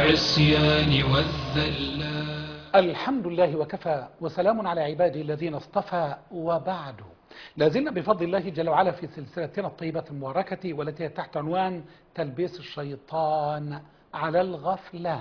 العصيان والذلات الحمد لله وكفى وسلام على عباده الذين اصطفى وبعد لازلنا بفضل الله جل وعلا في سلسلتنا الطيبة المباركة والتي هي تحت عنوان تلبيس الشيطان على الغفلان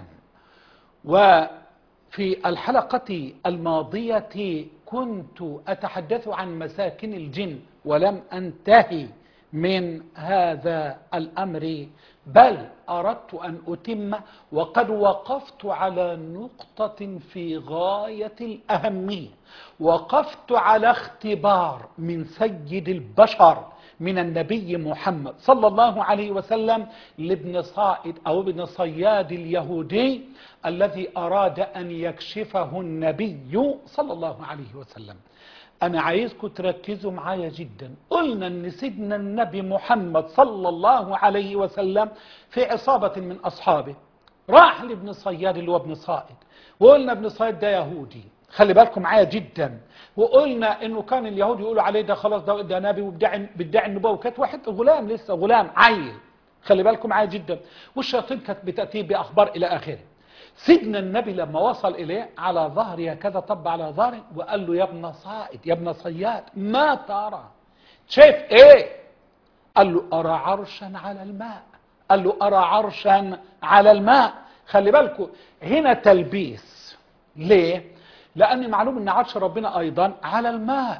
وفي الحلقة الماضية كنت أتحدث عن مساكن الجن ولم أنتهي من هذا الأمر بل أردت أن أتم وقد وقفت على نقطة في غاية الأهمية وقفت على اختبار من سيد البشر من النبي محمد صلى الله عليه وسلم لابن صائد أو ابن صياد اليهودي الذي أراد أن يكشفه النبي صلى الله عليه وسلم أنا عايزكم تركزوا معايا جدا قلنا أن سيدنا النبي محمد صلى الله عليه وسلم في عصابة من أصحابه راح لابن صياد اللي هو ابن صائد وقلنا ابن صياد ده يهودي خلي بالكم معايا جدا وقلنا انه كان اليهود يقولوا عليه ده خلاص ده, ده نبي وبيدعي بيدعي النبوه وكانت واحد غلام لسه غلام عيل خلي بالكم معايا جدا والشياطين كانت بتاتيه باخبار الى اخره سيدنا النبي لما وصل إليه على ظهره هكذا طب على ظهره وقال له يا ابن صائد يا ابن صياد ما ترى شايف ايه قال له أرى عرشا على الماء قال له أرى عرشا على الماء خلي بالكم هنا تلبيس ليه لأن معلوم أن عرش ربنا أيضا على الماء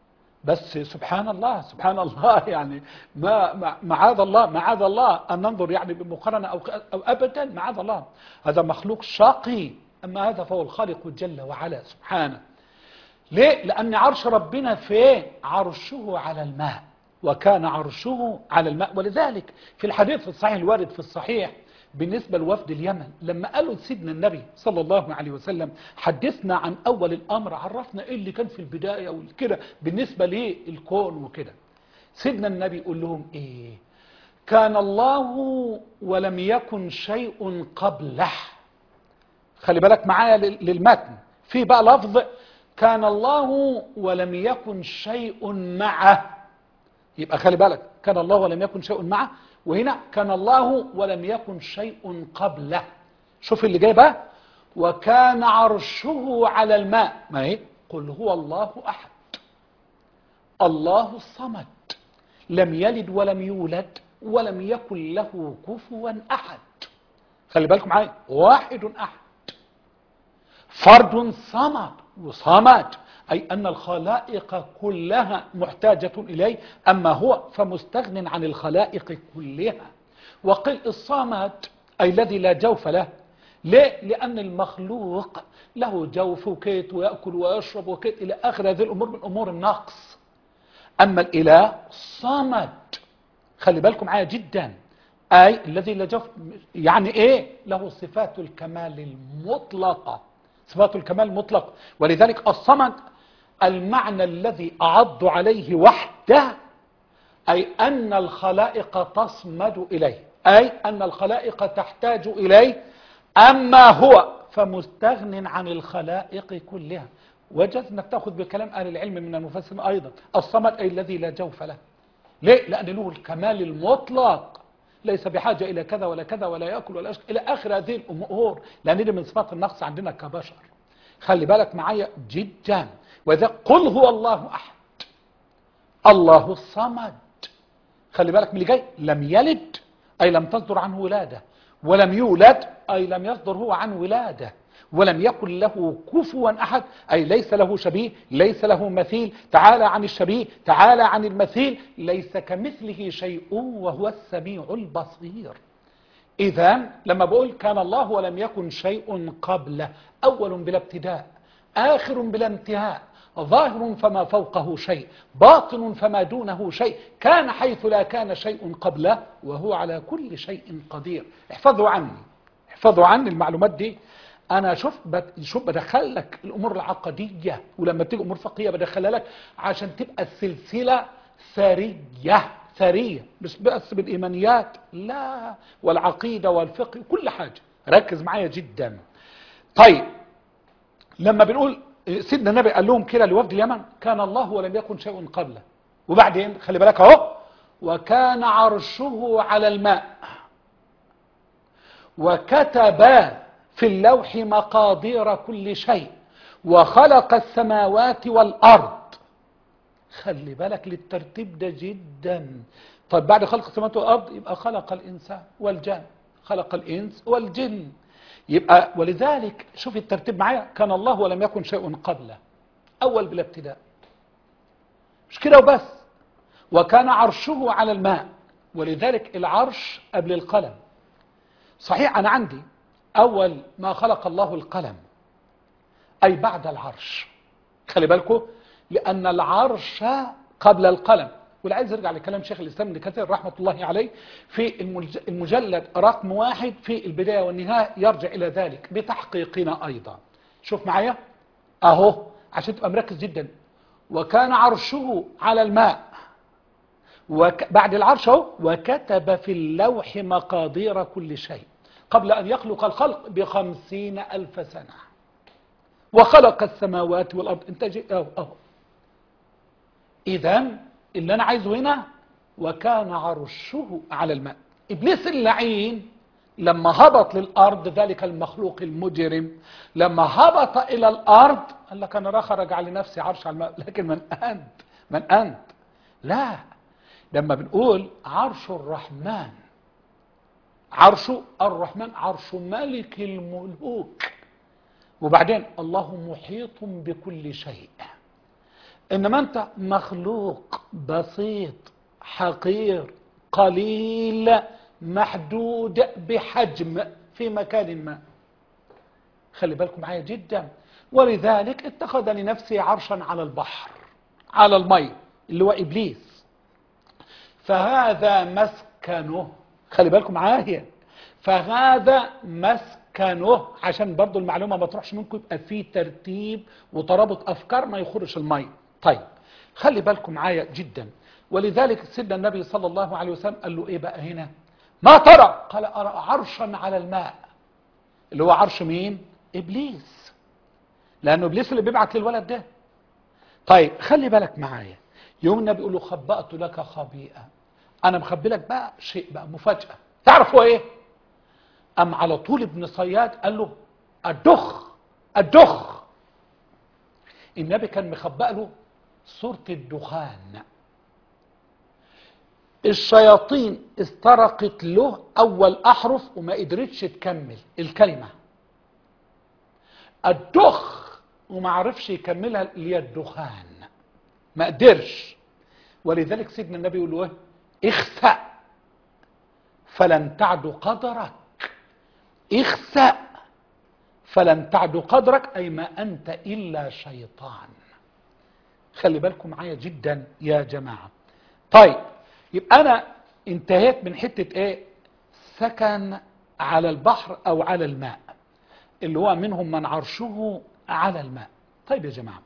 بس سبحان الله سبحان الله يعني ما معاذ الله معاذ الله أن ننظر يعني بمقارنة أو, أو أبدا معاذ الله هذا مخلوق شقي أما هذا فهو الخالق جل وعلا سبحانه ليه؟ لأن عرش ربنا فين؟ عرشه على الماء وكان عرشه على الماء ولذلك في الحديث الصحيح الوارد في الصحيح بالنسبة لوفد اليمن لما قالوا سيدنا النبي صلى الله عليه وسلم حدثنا عن أول الأمر عرفنا إيه اللي كان في البداية وكده بالنسبة للكون وكده سيدنا النبي يقول لهم إيه كان الله ولم يكن شيء قبله خلي بالك معايا للمتن في بقى لفظ كان الله ولم يكن شيء معه يبقى خلي بالك كان الله ولم يكن شيء معه وهنا كان الله ولم يكن شيء قبله شوف اللي جاي بقى وكان عرشه على الماء ما هي قل هو الله أحد الله الصمد لم يلد ولم يولد ولم يكن له كفوا أحد خلي بالكم معايا واحد أحد فرد صمد وصمد أي أن الخلائق كلها محتاجة إليه أما هو فمستغن عن الخلائق كلها وقل الصامت أي الذي لا جوف له ليه؟ لأن المخلوق له جوف وكيت ويأكل ويشرب وكيت إلى آخر هذه الأمور من أمور النقص أما الإله صامت خلي بالكم معايا جدا أي الذي لا جوف يعني إيه له صفات الكمال المطلقة صفات الكمال المطلق ولذلك الصمد المعنى الذي أعض عليه وحده أي أن الخلائق تصمد إليه أي أن الخلائق تحتاج إليه أما هو فمستغن عن الخلائق كلها وجد أنك تأخذ بكلام أهل العلم من المفسرين أيضا الصمد أي الذي لا جوف له ليه؟ لأن له الكمال المطلق ليس بحاجة إلى كذا ولا كذا ولا يأكل ولا يشكل إلى آخر هذه الأمور لأن دي من صفات النقص عندنا كبشر خلي بالك معايا جدا وإذا قل هو الله أحد الله الصمد خلي بالك من اللي جاي لم يلد أي لم تصدر عنه ولادة ولم يولد أي لم يصدر هو عن ولادة ولم يكن له كفوا أحد أي ليس له شبيه ليس له مثيل تعالى عن الشبيه تعالى عن المثيل ليس كمثله شيء وهو السميع البصير إذا لما بقول كان الله ولم يكن شيء قبله أول بلا ابتداء آخر بلا انتهاء ظاهر فما فوقه شيء باطن فما دونه شيء كان حيث لا كان شيء قبله وهو على كل شيء قدير احفظوا عني احفظوا عني المعلومات دي انا شوف شوف بدخل لك الامور العقديه ولما تيجي امور فقهيه بدخلها لك عشان تبقى السلسله ثريه ثريه مش بس بالايمانيات لا والعقيده والفقه كل حاجه ركز معايا جدا طيب لما بنقول سيدنا النبي قال لهم كده لوفد اليمن كان الله ولم يكن شيء قبله وبعدين خلي بالك اهو وكان عرشه على الماء وكتب في اللوح مقادير كل شيء وخلق السماوات والأرض خلي بالك للترتيب ده جدا طيب بعد خلق السماوات والأرض يبقى خلق الإنسان والجن خلق الإنس والجن يبقى ولذلك شوف الترتيب معايا كان الله ولم يكن شيء قبله أول بلا ابتداء مش كده وبس وكان عرشه على الماء ولذلك العرش قبل القلم صحيح أنا عندي أول ما خلق الله القلم أي بعد العرش خلي بالكم لأن العرش قبل القلم والعايز يرجع لكلام شيخ الإسلام ابن كثير رحمة الله عليه في المج- المجلد رقم واحد في البداية والنهاية يرجع إلى ذلك بتحقيقنا أيضا شوف معايا أهو عشان تبقى مركز جدا وكان عرشه على الماء وك... بعد العرش اهو وكتب في اللوح مقادير كل شيء قبل أن يخلق الخلق بخمسين ألف سنة وخلق السماوات والأرض انت جي... أهو أهو إذا اللي أنا عايزه هنا وكان عرشه على الماء إبليس اللعين لما هبط للأرض ذلك المخلوق المجرم لما هبط إلى الأرض قال لك أنا راح أرجع لنفسي عرش على الماء لكن من أنت من أنت لا لما بنقول عرش الرحمن عرش الرحمن عرش ملك الملوك وبعدين الله محيط بكل شيء انما انت مخلوق بسيط حقير قليل محدود بحجم في مكان ما خلي بالكم معايا جدا ولذلك اتخذ لنفسه عرشا على البحر على المي اللي هو ابليس فهذا مسكنه خلي بالكم معايا فهذا مسكنه عشان برضو المعلومة ما تروحش منكم يبقى في ترتيب وترابط أفكار ما يخرج المي طيب خلي بالكم معايا جدا ولذلك سيدنا النبي صلى الله عليه وسلم قال له ايه بقى هنا ما ترى قال أرى عرشا على الماء اللي هو عرش مين إبليس لأنه إبليس اللي بيبعت للولد ده طيب خلي بالك معايا يوم النبي يقول له خبأت لك خبيئة أنا مخبي لك بقى شيء بقى مفاجأة تعرفوا إيه أم على طول ابن صياد قال له الدخ الدخ النبي كان مخبأ له صورة الدخان الشياطين استرقت له أول أحرف وما قدرتش تكمل الكلمة الدخ وما عرفش يكملها اللي هي الدخان ما قدرش ولذلك سيدنا النبي يقول له ايه اخسأ فلن تعد قدرك اخسأ فلن تعد قدرك أي ما أنت إلا شيطان خلي بالكم معايا جدا يا جماعة طيب يبقى أنا انتهيت من حتة إيه سكن على البحر أو على الماء اللي هو منهم من عرشه على الماء طيب يا جماعة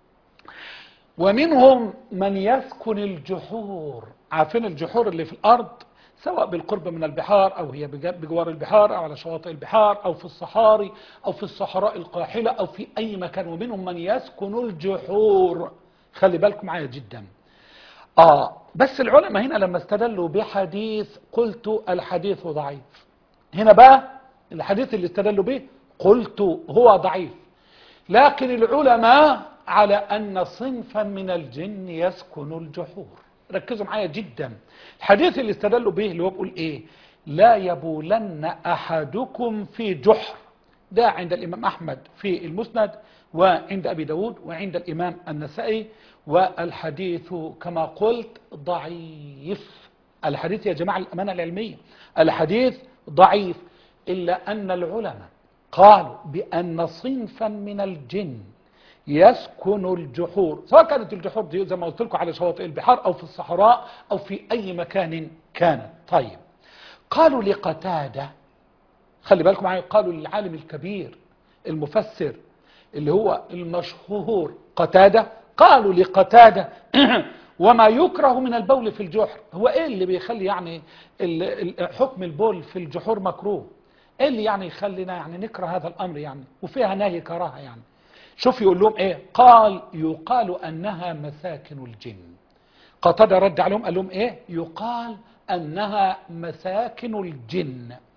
ومنهم من يسكن الجحور عارفين الجحور اللي في الأرض سواء بالقرب من البحار أو هي بج- بجوار البحار أو على شواطئ البحار أو في الصحاري أو في الصحراء القاحلة أو في أي مكان ومنهم من يسكن الجحور خلي بالكم معايا جدا آه بس العلماء هنا لما استدلوا بحديث قلت الحديث ضعيف هنا بقى الحديث اللي استدلوا به قلت هو ضعيف لكن العلماء على أن صنفا من الجن يسكن الجحور ركزوا معايا جدا الحديث اللي استدلوا به اللي هو بيقول ايه لا يبولن أحدكم في جحر ده عند الإمام أحمد في المسند وعند أبي داود وعند الإمام النسائي والحديث كما قلت ضعيف الحديث يا جماعة الأمانة العلمية الحديث ضعيف إلا أن العلماء قالوا بأن صنفا من الجن يسكن الجحور سواء كانت الجحور دي زي ما قلت لكم على شواطئ البحار أو في الصحراء أو في أي مكان كانت طيب قالوا لقتادة خلي بالكم معايا قالوا للعالم الكبير المفسر اللي هو المشهور قتادة قالوا لقتادة وما يكره من البول في الجحر هو ايه اللي بيخلي يعني ال- ال- حكم البول في الجحور مكروه ايه اللي يعني يخلينا يعني نكره هذا الامر يعني وفيها نهي كراهه يعني شوف يقول لهم ايه قال يقال انها مساكن الجن قتادة رد عليهم قال لهم ايه يقال انها مساكن الجن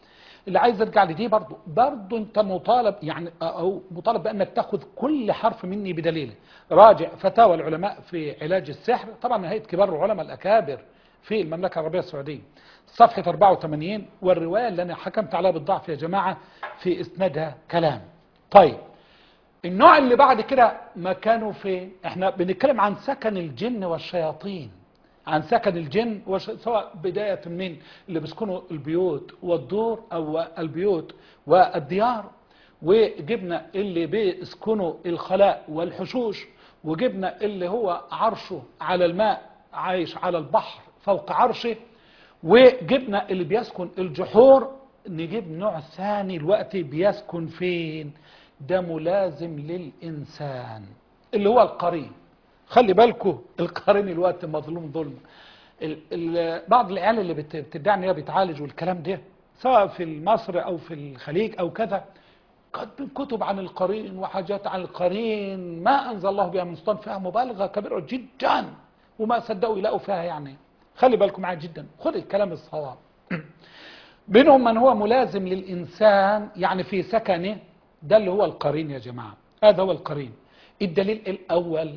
اللي عايز ارجع لدي برضو برضو انت مطالب يعني او مطالب بانك تاخذ كل حرف مني بدليله راجع فتاوى العلماء في علاج السحر طبعا هيئه كبار العلماء الاكابر في المملكه العربيه السعوديه صفحه 84 والروايه اللي انا حكمت عليها بالضعف يا جماعه في اسنادها كلام طيب النوع اللي بعد كده مكانه فين احنا بنتكلم عن سكن الجن والشياطين عن سكن الجن وش... سواء بداية من اللي بيسكنوا البيوت والدور أو البيوت والديار وجبنا اللي بيسكنوا الخلاء والحشوش وجبنا اللي هو عرشه على الماء عايش على البحر فوق عرشه وجبنا اللي بيسكن الجحور نجيب نوع ثاني الوقت بيسكن فين ده ملازم للإنسان اللي هو القرين خلي بالكم القرين الوقت مظلوم ظلم ال ال بعض العيال اللي بت- بتدعي ان هي بتعالج والكلام ده سواء في مصر او في الخليج او كذا كاتبين كتب عن القرين وحاجات عن القرين ما انزل الله بها من سلطان فيها مبالغه كبيره جدا وما صدقوا يلاقوا فيها يعني خلي بالكم معايا جدا خد الكلام الصواب بينهم من هو ملازم للإنسان يعني في سكنه ده اللي هو القرين يا جماعة هذا هو القرين الدليل الأول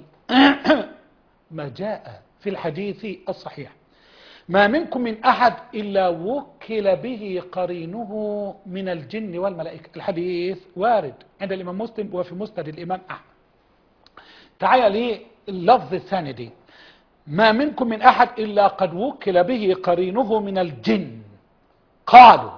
ما جاء في الحديث الصحيح ما منكم من أحد إلا وكل به قرينه من الجن والملائكة الحديث وارد عند الإمام مسلم وفي مسند الإمام أحمد تعالى لي اللفظ الثاني دي ما منكم من أحد إلا قد وكل به قرينه من الجن قالوا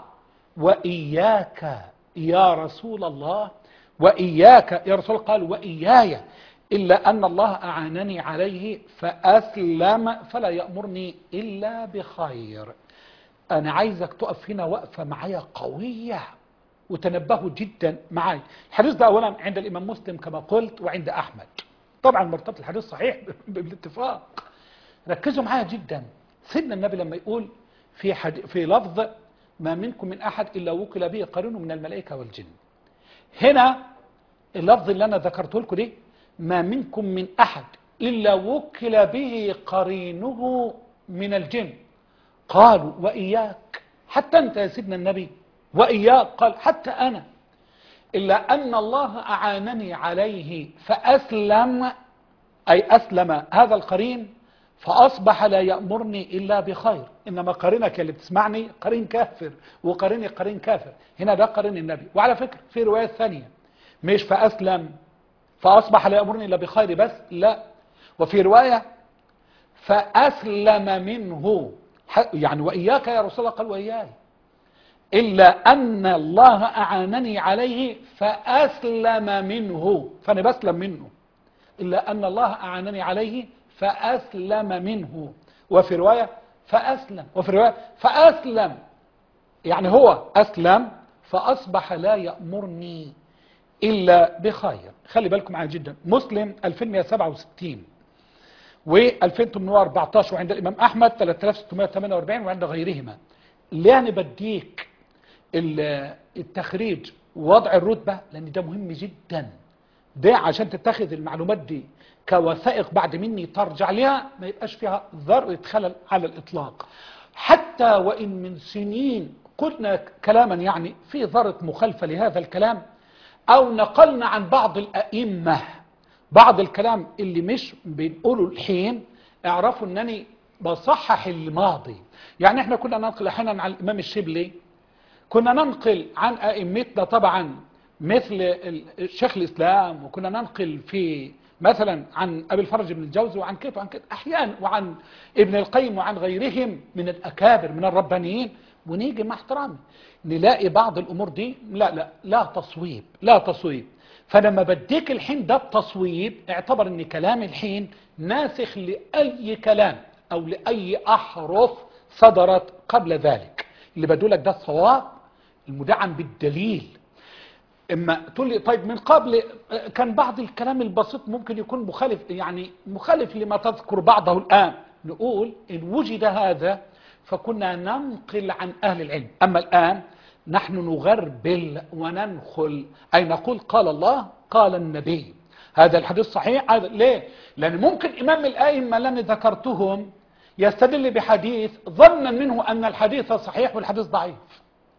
وإياك يا رسول الله وإياك يا رسول الله قال وإياي إلا أن الله أعانني عليه فأسلم فلا يأمرني إلا بخير أنا عايزك تقف هنا وقفة معايا قوية وتنبهوا جدا معايا الحديث ده أولا عند الإمام مسلم كما قلت وعند أحمد طبعا مرتبط الحديث صحيح بالاتفاق ركزوا معايا جدا سيدنا النبي لما يقول في حد في لفظ ما منكم من أحد إلا وكل به قرين من الملائكة والجن هنا اللفظ اللي أنا ذكرته لكم دي ما منكم من أحد إلا وكل به قرينه من الجن قالوا وإياك حتى أنت يا سيدنا النبي وإياك قال حتى أنا إلا أن الله أعانني عليه فأسلم أي أسلم هذا القرين فأصبح لا يأمرني إلا بخير إنما قرينك اللي بتسمعني قرين كافر وقريني قرين كافر هنا ده قرين النبي وعلى فكرة في رواية ثانية مش فأسلم فأصبح لا يأمرني إلا بخير بس لا وفي رواية فأسلم منه يعني وإياك يا رسول الله قال وإياي إلا أن الله أعانني عليه فأسلم منه فأنا بسلم منه إلا أن الله أعانني عليه فأسلم منه وفي رواية فأسلم وفي رواية فأسلم يعني هو أسلم فأصبح لا يأمرني إلا بخير خلي بالكم معايا جدا مسلم 2167 و2814 وعند الإمام أحمد 3648 وعند غيرهما ليه أنا بديك التخريج ووضع الرتبة لأن ده مهم جدا ده عشان تتخذ المعلومات دي كوثائق بعد مني ترجع لها ما يبقاش فيها ذرة خلل على الإطلاق حتى وإن من سنين قلنا كلاما يعني في ذرة مخالفة لهذا الكلام أو نقلنا عن بعض الأئمة بعض الكلام اللي مش بنقوله الحين اعرفوا أنني بصحح الماضي يعني احنا كنا ننقل أحيانا عن الإمام الشبلي كنا ننقل عن أئمتنا طبعا مثل شيخ الإسلام وكنا ننقل في مثلا عن أبي الفرج بن الجوزي وعن كيف وعن كيف أحيانا وعن ابن القيم وعن غيرهم من الأكابر من الربانيين ونيجي مع احترامي نلاقي بعض الأمور دي لا لا لا تصويب لا تصويب فلما بديك الحين ده التصويب اعتبر ان كلام الحين ناسخ لأي كلام أو لأي أحرف صدرت قبل ذلك اللي بدولك ده الصواب المدعم بالدليل اما تقول لي طيب من قبل كان بعض الكلام البسيط ممكن يكون مخالف يعني مخالف لما تذكر بعضه الآن نقول إن وجد هذا فكنا ننقل عن أهل العلم أما الآن نحن نغربل وننخل أي نقول قال الله قال النبي هذا الحديث صحيح هذا ليه لأن ممكن إمام الآئمة الذين ذكرتهم يستدل بحديث ظنا منه أن الحديث صحيح والحديث ضعيف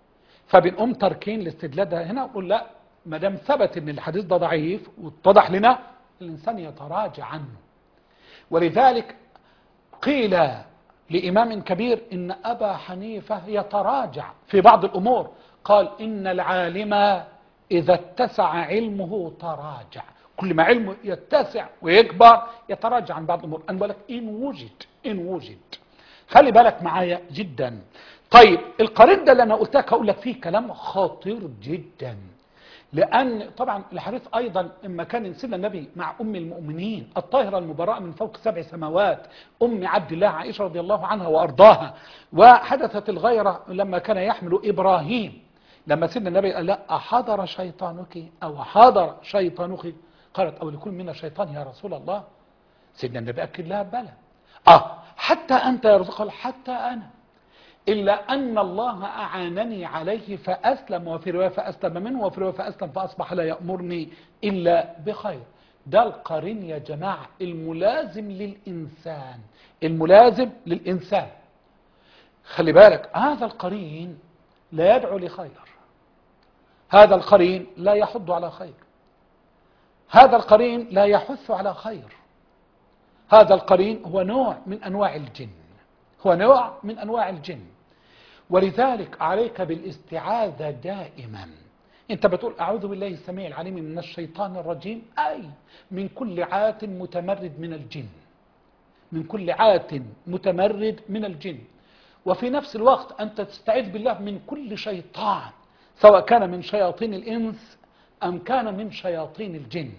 فبنقوم تاركين الاستدلال ده هنا ونقول لا ما دام ثبت ان الحديث ده ضعيف واتضح لنا الانسان يتراجع عنه ولذلك قيل لإمام كبير إن أبا حنيفة يتراجع في بعض الأمور قال إن العالم إذا اتسع علمه تراجع كل ما علمه يتسع ويكبر يتراجع عن بعض الأمور أنا بقول لك إن وجد إن وجد خلي بالك معايا جدا طيب القرين ده اللي أنا قلت لك هقول لك فيه كلام خطير جدا لأن طبعا الحديث أيضا لما كان سيدنا النبي مع أم المؤمنين الطاهرة المبرأة من فوق سبع سماوات أم عبد الله عائشة رضي الله عنها وأرضاها وحدثت الغيرة لما كان يحمل إبراهيم لما سيدنا النبي قال لا أحضر شيطانك أو حضر شيطانك قالت أو لكل منا شيطان يا رسول الله سيدنا النبي أكد لها بلى آه حتى أنت يا رسول الله حتى أنا إلا أن الله أعانني عليه فأسلم وفي رواية فأسلم منه وفي رواية فأسلم فأصبح لا يأمرني إلا بخير ده القرين يا جماعة الملازم للإنسان الملازم للإنسان خلي بالك هذا القرين لا يدعو لخير هذا القرين لا يحض على خير هذا القرين لا يحث على خير هذا القرين هو نوع من أنواع الجن هو نوع من أنواع الجن ولذلك عليك بالاستعاذة دائما انت بتقول أعوذ بالله السميع العليم من الشيطان الرجيم أي من كل عات متمرد من الجن من كل عات متمرد من الجن وفي نفس الوقت أنت تستعيذ بالله من كل شيطان سواء كان من شياطين الإنس أم كان من شياطين الجن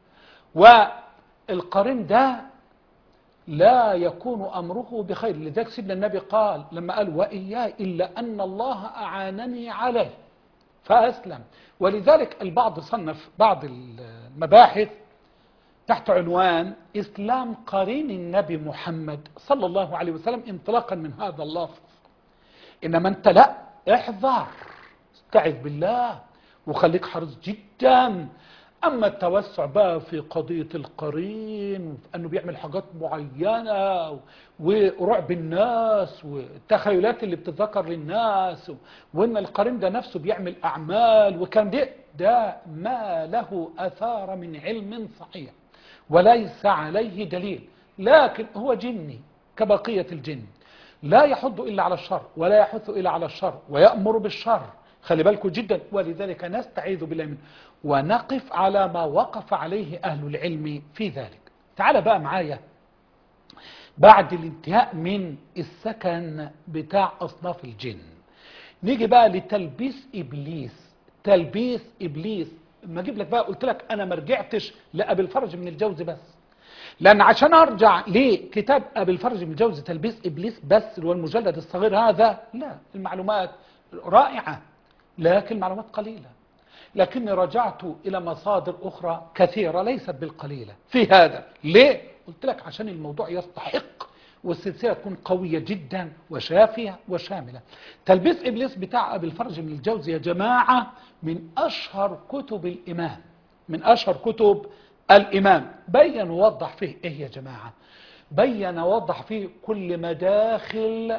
والقرين ده لا يكون أمره بخير لذلك سيدنا النبي قال لما قال وإياي إلا أن الله أعانني عليه فأسلم ولذلك البعض صنف بعض المباحث تحت عنوان إسلام قرين النبي محمد صلى الله عليه وسلم انطلاقا من هذا اللفظ إنما أنت لا احذر استعذ بالله وخليك حريص جدا أما التوسع بقى في قضية القرين أنه بيعمل حاجات معينة ورعب الناس والتخيلات اللي بتتذكر للناس وأن القرين ده نفسه بيعمل أعمال وكان ده ده ما له أثار من علم صحيح وليس عليه دليل لكن هو جني كبقية الجن لا يحض إلا على الشر ولا يحث إلا على الشر ويأمر بالشر خلي بالكم جدا ولذلك نستعيذ بالله منه ونقف على ما وقف عليه أهل العلم في ذلك تعال بقى معايا بعد الانتهاء من السكن بتاع أصناف الجن نيجي بقى لتلبيس إبليس تلبيس إبليس ما اجيب لك بقى قلت لك أنا ما رجعتش لأبي الفرج من الجوز بس لأن عشان أرجع لكتاب أبي الفرج من الجوز تلبيس إبليس بس اللي هو المجلد الصغير هذا لا المعلومات رائعة لكن معلومات قليلة لكني رجعت إلى مصادر أخرى كثيرة ليست بالقليلة في هذا ليه؟ قلت لك عشان الموضوع يستحق والسلسلة تكون قوية جدا وشافية وشاملة تلبيس إبليس بتاع أبي الفرج من الجوزي يا جماعة من أشهر كتب الإمام من أشهر كتب الإمام بين ووضح فيه إيه يا جماعة بين ووضح فيه كل مداخل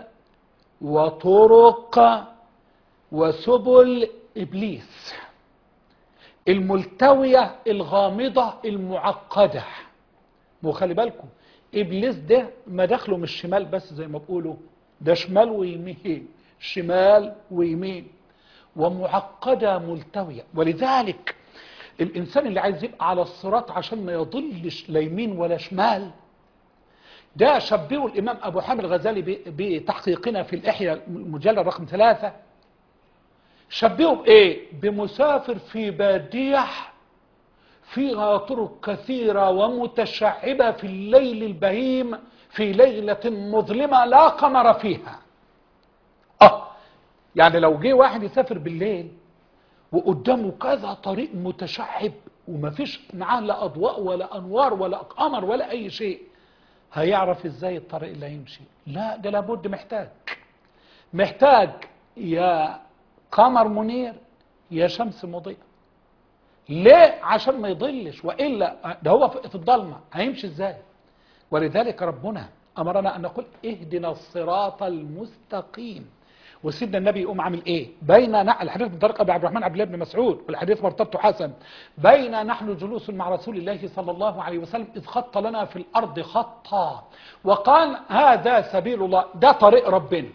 وطرق وسبل إبليس الملتوية الغامضة المعقدة وخلي بالكم إبليس ده مداخله مش شمال بس زي ما بقولوا ده شمال ويمين شمال ويمين ومعقدة ملتوية ولذلك الإنسان اللي عايز يبقى على الصراط عشان ما يضلش لا يمين ولا شمال ده شبهه الإمام أبو حامد الغزالي بتحقيقنا في الإحياء المجلد رقم ثلاثة شبهه بإيه؟ بمسافر في بادية فيها طرق كثيرة ومتشعبة في الليل البهيم في ليلة مظلمة لا قمر فيها آه يعني لو جه واحد يسافر بالليل وقدامه كذا طريق متشعب ومفيش معاه لا أضواء ولا أنوار ولا قمر ولا أي شيء هيعرف ازاي الطريق اللي هيمشي لا ده لابد محتاج محتاج يا قمر منير يا شمس مضيئة ليه عشان ما يضلش وإلا ده هو في الضلمة هيمشي ازاي ولذلك ربنا أمرنا أن نقول اهدنا الصراط المستقيم وسيدنا النبي يقوم عامل ايه بين نحن الحديث من طريق ابي عبد الرحمن عبد الله بن مسعود والحديث مرتبطه حسن بين نحن جلوس مع رسول الله صلى الله عليه وسلم اذ خط لنا في الارض خطا وقال هذا سبيل الله ده طريق ربنا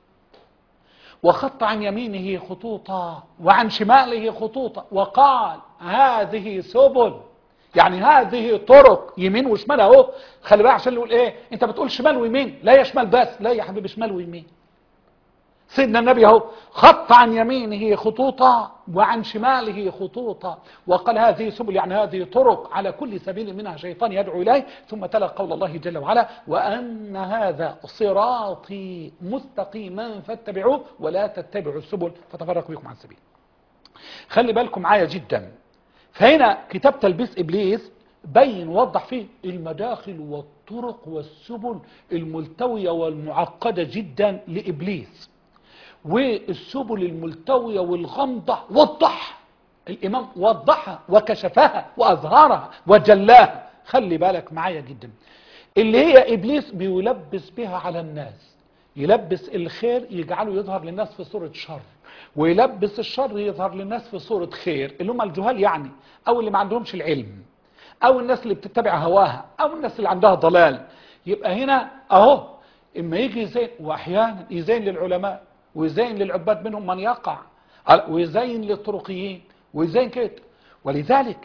وخط عن يمينه خطوطا وعن شماله خطوطا وقال هذه سبل يعني هذه طرق يمين وشمال اهو خلي بالك عشان يقول ايه انت بتقول شمال ويمين لا يا شمال بس لا يا حبيبي شمال ويمين سيدنا النبي اهو خط عن يمينه خطوطا وعن شماله خطوطا وقال هذه سبل يعني هذه طرق على كل سبيل منها شيطان يدعو اليه ثم تلا قول الله جل وعلا وان هذا صراطي مستقيما فاتبعوه ولا تتبعوا السبل فتفرق بكم عن السبيل خلي بالكم معايا جدا فهنا كتاب تلبيس ابليس بين وضح فيه المداخل والطرق والسبل الملتويه والمعقده جدا لابليس والسبل الملتوية والغامضة وضحها الإمام وضحها وكشفها وأظهرها وجلاها خلي بالك معايا جدا اللي هي إبليس بيلبس بها على الناس يلبس الخير يجعله يظهر للناس في صورة شر ويلبس الشر يظهر للناس في صورة خير اللي هم الجهال يعني أو اللي ما عندهمش العلم أو الناس اللي بتتبع هواها أو الناس اللي عندها ضلال يبقى هنا أهو إما يجي يزين وأحيانا يزين للعلماء ويزين للعباد منهم من يقع ويزين للطرقيين ويزين كده ولذلك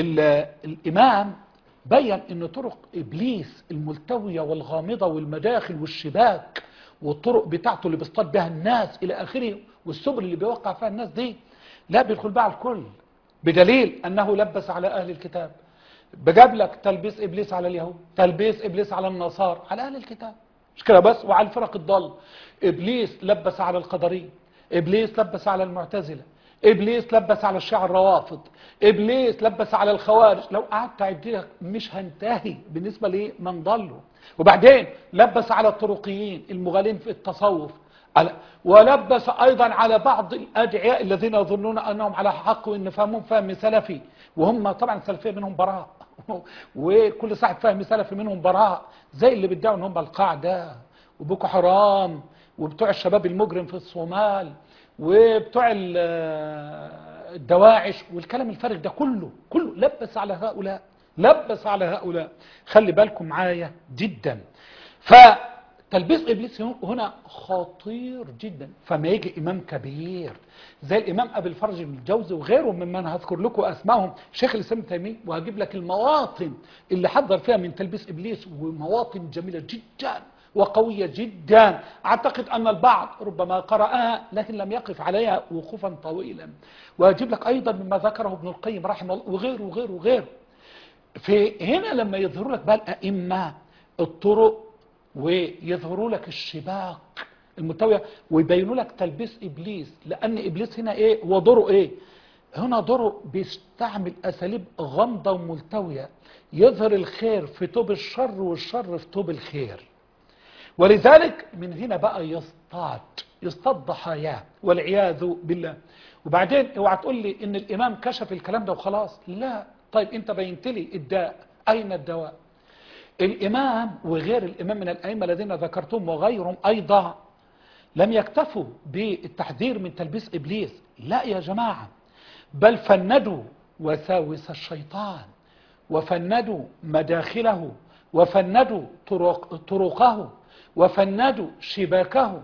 الإمام بين أن طرق إبليس الملتوية والغامضة والمداخل والشباك والطرق بتاعته اللي بيصطاد بها الناس إلى آخره والسبل اللي بيوقع فيها الناس دي لا بيدخل بها الكل بدليل أنه لبس على أهل الكتاب بجاب لك تلبيس إبليس على اليهود تلبيس إبليس على النصارى على أهل الكتاب مش كده بس وعلى الفرق الضال ابليس لبس على القدرين ابليس لبس على المعتزله ابليس لبس على الشيعة الروافض ابليس لبس على الخوارج لو قعدت اعد لك مش هنتهي بالنسبه لمن ضلوا وبعدين لبس على الطرقيين المغالين في التصوف على ولبس ايضا على بعض الادعياء الذين يظنون انهم على حق وان فهمهم فهم سلفي وهم طبعا السلفيه منهم براء وكل صاحب فهم سلفي منهم براء زي اللي بيدعوا ان هم القاعده وبوكو حرام وبتوع الشباب المجرم في الصومال وبتوع الدواعش والكلام الفارغ ده كله كله لبس على هؤلاء لبس على هؤلاء خلي بالكم معايا جدا فتلبيس ابليس هنا خطير جدا فما يجي امام كبير زي الامام ابي الفرج بن الجوزي وغيره ممن هذكر لكم اسمائهم شيخ الاسلام تيميه وهجيب لك المواطن اللي حذر فيها من تلبيس ابليس ومواطن جميله جدا وقوية جدا أعتقد أن البعض ربما قرأها لكن لم يقف عليها وقوفا طويلا وأجيب لك أيضا مما ذكره ابن القيم رحمه الله وغيره وغيره وغيره في هنا لما يظهروا لك بقى الأئمة الطرق ويظهروا لك الشباك المتوية ويبينوا لك تلبيس إبليس لأن إبليس هنا إيه ودوره إيه هنا دوره بيستعمل أساليب غامضة وملتوية يظهر الخير في توب الشر والشر في توب الخير ولذلك من هنا بقى يصطاد يصطاد ضحاياه والعياذ بالله وبعدين اوعى تقول لي ان الامام كشف الكلام ده وخلاص لا طيب انت بينت لي الداء اين الدواء الامام وغير الامام من الائمه الذين ذكرتهم وغيرهم ايضا لم يكتفوا بالتحذير من تلبيس ابليس لا يا جماعه بل فندوا وساوس الشيطان وفندوا مداخله وفندوا طرق طرقه وفندوا شباكه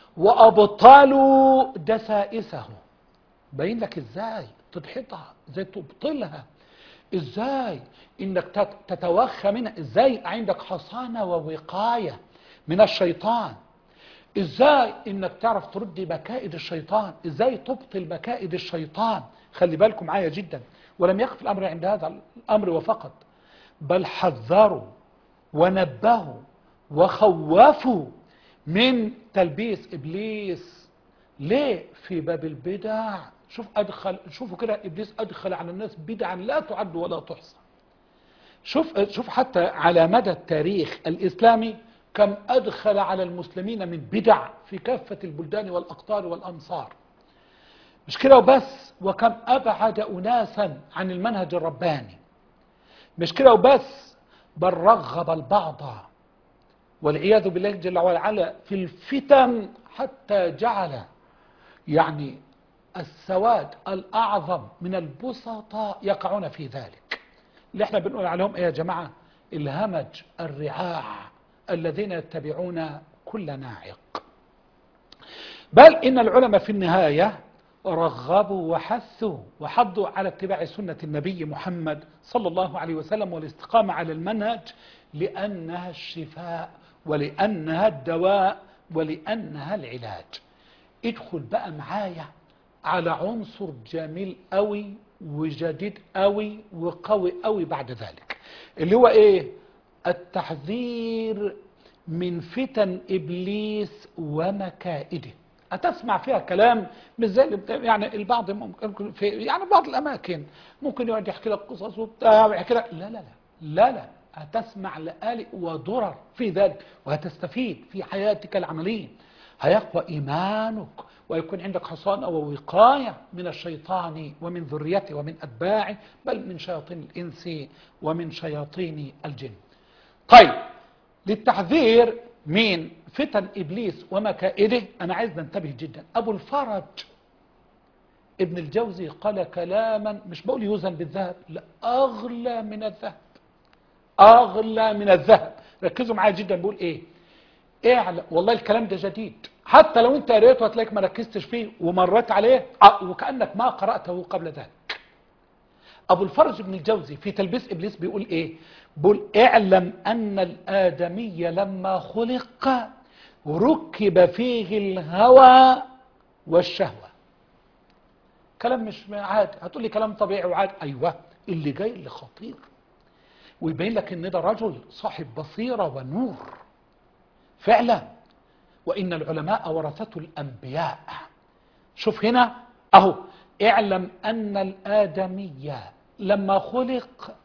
وأبطلوا دسائسه بين لك ازاي تدحضها ازاي تبطلها ازاي انك تتوخى منها ازاي عندك حصانة ووقاية من الشيطان ازاي انك تعرف ترد مكائد الشيطان ازاي تبطل مكائد الشيطان خلي بالكم معايا جدا ولم يقف الامر عند هذا الامر وفقط بل حذروا ونبهوا وخوفوا من تلبيس ابليس ليه في باب البدع شوف ادخل شوفوا كده ابليس ادخل على الناس بدعا لا تعد ولا تحصى شوف شوف حتى على مدى التاريخ الاسلامي كم ادخل على المسلمين من بدع في كافه البلدان والاقطار والامصار مش كده وبس وكم ابعد اناسا عن المنهج الرباني مش كده وبس بل رغب البعض والعياذ بالله جل وعلا في الفتن حتى جعل يعني السواد الأعظم من البسطاء يقعون في ذلك اللي احنا بنقول عليهم ايه يا جماعة الهمج الرعاع الذين يتبعون كل ناعق بل إن العلماء في النهاية رغبوا وحثوا وحضوا على اتباع سنة النبي محمد صلى الله عليه وسلم والاستقامة على المنهج لأنها الشفاء ولأنها الدواء ولأنها العلاج ادخل بقى معايا على عنصر جميل قوي وجديد قوي وقوي قوي بعد ذلك اللي هو ايه التحذير من فتن ابليس ومكائده هتسمع فيها كلام مش زي اللي بتا- يعني البعض ممكن في يعني بعض الاماكن ممكن يقعد يحكي لك قصص وبتاع ويحكي لك لا لا لا لا لا هتسمع لآلئ وضرر في ذلك وهتستفيد في حياتك العمليه هيقوى ايمانك ويكون عندك حصانه ووقايه من الشيطان ومن ذريته ومن اتباعه بل من شياطين الانس ومن شياطين الجن. طيب للتحذير من فتن ابليس ومكائده انا عايز ننتبه جدا ابو الفرج ابن الجوزي قال كلاما مش بقول يوزن بالذهب لا اغلى من الذهب اغلى من الذهب ركزوا معايا جدا بقول ايه اعلم والله الكلام ده جديد حتى لو انت قريته هتلاقيك ما ركزتش فيه ومرت عليه آه، وكانك ما قراته قبل ذلك ابو الفرج بن الجوزي في تلبيس ابليس بيقول ايه بيقول اعلم ان الادمي لما خلق ركب فيه الهوى والشهوه كلام مش عادي هتقول لي كلام طبيعي وعادي ايوه اللي جاي اللي خطير ويبين لك ان ده رجل صاحب بصيره ونور فعلا وان العلماء ورثه الانبياء شوف هنا اهو اعلم ان الادمي لما خلق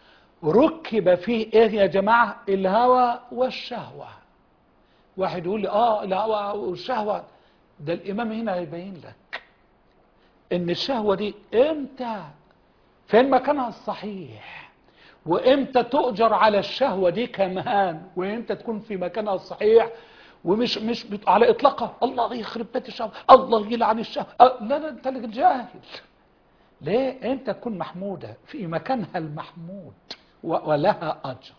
ركب فيه ايه يا جماعه الهوى والشهوه واحد يقول لي اه الهوى والشهوه ده الامام هنا هيبين لك ان الشهوه دي امتى فين مكانها الصحيح وامتى تؤجر على الشهوه دي كمان وامتى تكون في مكانها الصحيح ومش مش بت- على اطلاقها الله يخرب بيت الشهوه الله يلعن الشهوه أه لا لا انت اللي جاهل ليه انت تكون محموده في مكانها المحمود و- ولها اجر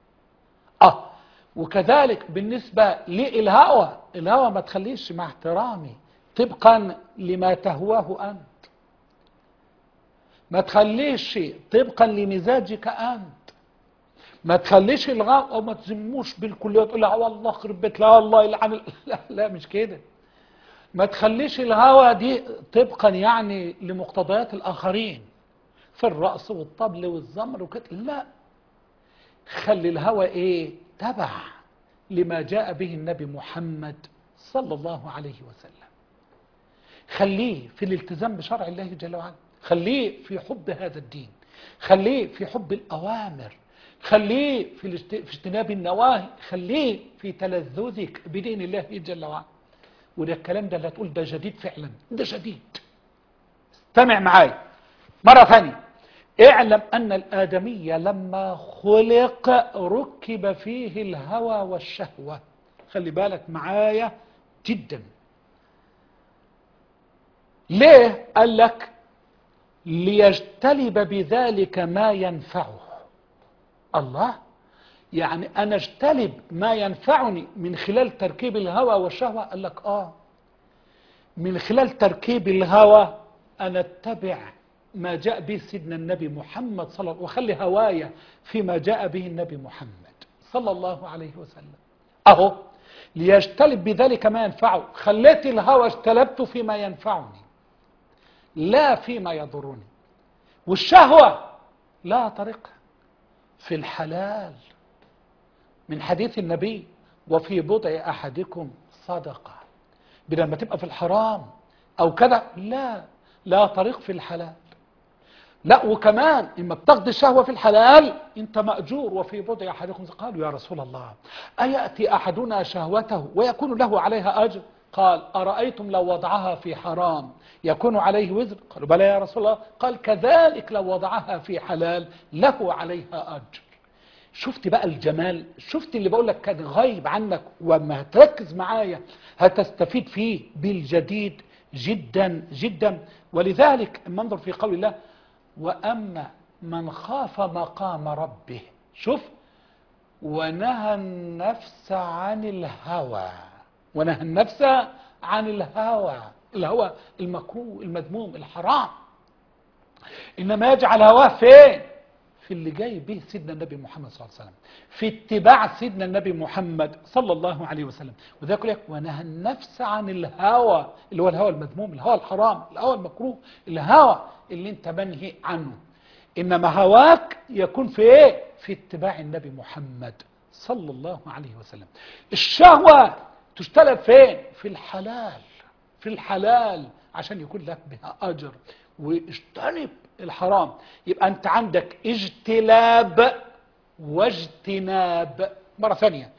اه وكذلك بالنسبه للهوى الهوى ما تخليش مع احترامي طبقا لما تهواه انت ما تخليش طبقا لمزاجك انت ما تخليش الغاء او ما تزموش بالكليه تقول لا والله خرب بيت لا الله يلعن ال- لا لا مش كده ما تخليش الهوى دي طبقا يعني لمقتضيات الاخرين في الرأس والطبل والزمر وكده لا خلي الهوى ايه تبع لما جاء به النبي محمد صلى الله عليه وسلم خليه في الالتزام بشرع الله جل وعلا خليه في حب هذا الدين خليه في حب الأوامر خليه في الاجت- في اجتناب النواهي خليه في تلذذك بدين الله جل وعلا وده الكلام ده اللي هتقول ده جديد فعلا ده جديد استمع معايا مرة ثانية اعلم أن الآدمي لما خلق ركب فيه الهوى والشهوة خلي بالك معايا جدا ليه قال لك ليجتلب بذلك ما ينفعه الله يعني أنا اجتلب ما ينفعني من خلال تركيب الهوى والشهوة قال لك آه من خلال تركيب الهوى أنا اتبع ما جاء به سيدنا النبي محمد صلى الله عليه وسلم وخلي هوايا فيما جاء به النبي محمد صلى الله عليه وسلم أهو ليجتلب بذلك ما ينفعه خليت الهوى اجتلبته فيما ينفعني لا فيما يضرني والشهوة لا طريقها في الحلال من حديث النبي وفي بضع أحدكم صدقة بدل ما تبقى في الحرام أو كذا لا لا طريق في الحلال لا وكمان إما بتقضي الشهوة في الحلال أنت مأجور وفي بضع أحدكم قالوا يا رسول الله أيأتي أحدنا شهوته ويكون له عليها أجر قال أرأيتم لو وضعها في حرام يكون عليه وزر قالوا بلى يا رسول الله قال كذلك لو وضعها في حلال له عليها أجر شفت بقى الجمال شفت اللي بقول لك كان غايب عنك وما هتركز معايا هتستفيد فيه بالجديد جدا جدا ولذلك منظر في قول الله وأما من خاف مقام ربه شوف ونهى النفس عن الهوى ونهى النفس عن الهوى الهوى المكروه المذموم الحرام إنما يجعل هواه فين في اللي جاي به سيدنا النبي محمد صلى الله عليه وسلم في اتباع سيدنا النبي محمد صلى الله عليه وسلم وذا يقول لك ونهى النفس عن الهوى اللي هو الهوى المذموم الهوى الحرام الهوى المكروه الهوى اللي انت منهي عنه انما هواك يكون في ايه في اتباع النبي محمد صلى الله عليه وسلم الشهوة تجتلب فين في الحلال في الحلال عشان يكون لك بها أجر واجتنب الحرام يبقى أنت عندك اجتلاب واجتناب مرة ثانية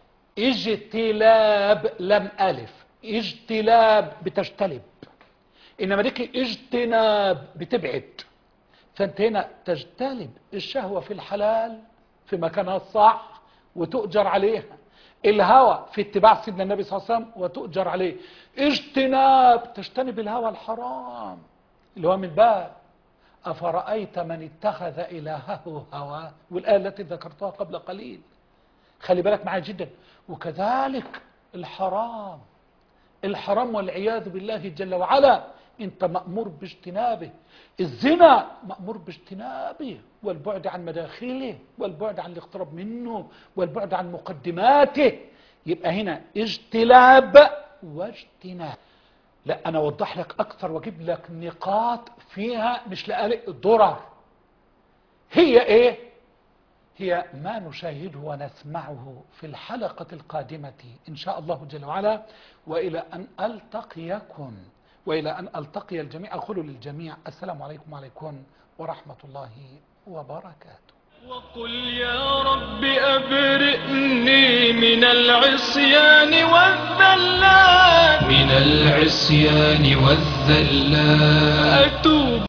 اجتلاب لم ألف اجتلاب بتجتلب إنما ديك اجتناب بتبعد فأنت هنا تجتلب الشهوة في الحلال في مكانها الصح وتؤجر عليها الهوى في اتباع سيدنا النبي صلى الله عليه وسلم وتؤجر عليه اجتناب تجتنب الهوى الحرام اللي هو من باب أفرأيت من اتخذ إلهه هواه والآية التي ذكرتها قبل قليل خلي بالك معايا جدا وكذلك الحرام الحرام والعياذ بالله جل وعلا انت مأمور باجتنابه الزنا مأمور باجتنابه والبعد عن مداخله والبعد عن الاقتراب منه والبعد عن مقدماته يبقى هنا اجتلاب واجتناب لا انا اوضح لك اكثر واجيب لك نقاط فيها مش لقالق ضرر هي ايه هي ما نشاهده ونسمعه في الحلقة القادمة إن شاء الله جل وعلا وإلى أن ألتقيكم وإلى أن ألتقي الجميع أقول للجميع السلام عليكم وعليكم ورحمة الله وبركاته وقل يا رب أبرئني من العصيان والذلات من العصيان والذلات أتوب